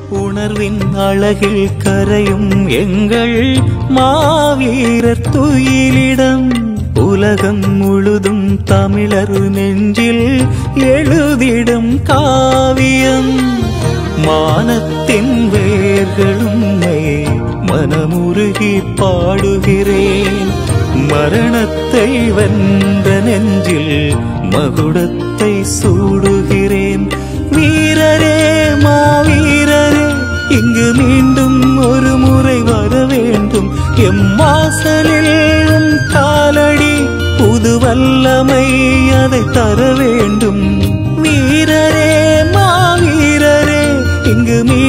உணர்வின் அழகில் கரையும் எங்கள் மாவீரர் துயிலிடம் உலகம் முழுதும் தமிழர் நெஞ்சில் எழுதிடும் காவியம் மானத்தின் வேர்களும் மனமுருகி பாடுகிறேன் மரணத்தை வென்ற நெஞ்சில் மகுடத்தை சூடுகிறேன் வீரரே மாவீரரே இங்கு மீண்டும் ஒரு முறை வர வேண்டும் எம் வாசலில் உம் காலடி புது வல்லமை அதை தர வேண்டும் வீரரே மாவீரரே இங்கு மீண்டும்